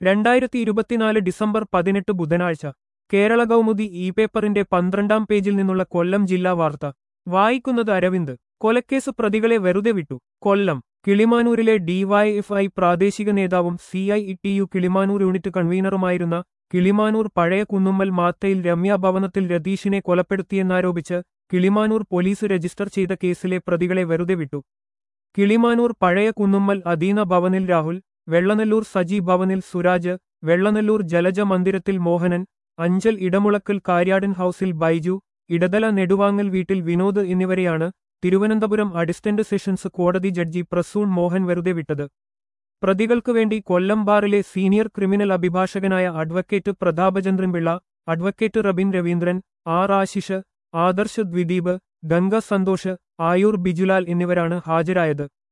രണ്ടായിരത്തി ഇരുപത്തിനാല് ഡിസംബർ പതിനെട്ട് ബുധനാഴ്ച കേരള കൗമുദി ഇ പേപ്പറിന്റെ പന്ത്രണ്ടാം പേജിൽ നിന്നുള്ള കൊല്ലം ജില്ലാ വാർത്ത വായിക്കുന്നത് അരവിന്ദ് കൊലക്കേസ് പ്രതികളെ വെറുതെ വിട്ടു കൊല്ലം കിളിമാനൂരിലെ ഡിവൈഎഫ്ഐ പ്രാദേശിക നേതാവും C I T U Kilimanoor unit കൺവീനറുമായിരുന്ന കിളിമാനൂർ പഴയ കുന്നുമ്മൽ മാത്തയിൽ രമ്യ ഭവനത്തിൽ രതീഷിനെ കൊലപ്പെടുത്തിയെന്നാരോപിച്ച് കിളിമാനൂർ പോലീസ് രജിസ്റ്റർ ചെയ്ത കേസിലെ പ്രതികളെ വെറുതെ വിട്ടു കിളിമാനൂർ പഴയ കുന്നുമ്മൽ അദീന ഭവനിൽ രാഹുൽ വെള്ളനെല്ലൂർ സജി ഭവനിൽ സുരാജ് വെള്ളനെല്ലൂർ ജലജ മന്ദിരത്തിൽ മോഹനൻ അഞ്ചൽ ഇടമുളക്കൽ കാര്യാടൻ ഹൌസിൽ ബൈജു ഇടതല നെടുവാങ്ങൽ വീട്ടിൽ വിനോദ് എന്നിവരെയാണ് തിരുവനന്തപുരം അഡിസ്റ്റന്റ് സെഷൻസ് കോടതി ജഡ്ജി പ്രസൂൺ മോഹൻ വെറുതെ വിട്ടത് പ്രതികൾക്കു വേണ്ടി കൊല്ലം ബാറിലെ സീനിയർ ക്രിമിനൽ അഭിഭാഷകനായ advocate Prathapachandran Pillai advocate Rabin Raveendran R Ashish Adarsh Dwideep Ganga Santhosh Ayoor Bijulal എന്നിവരാണ് ഹാജരായത്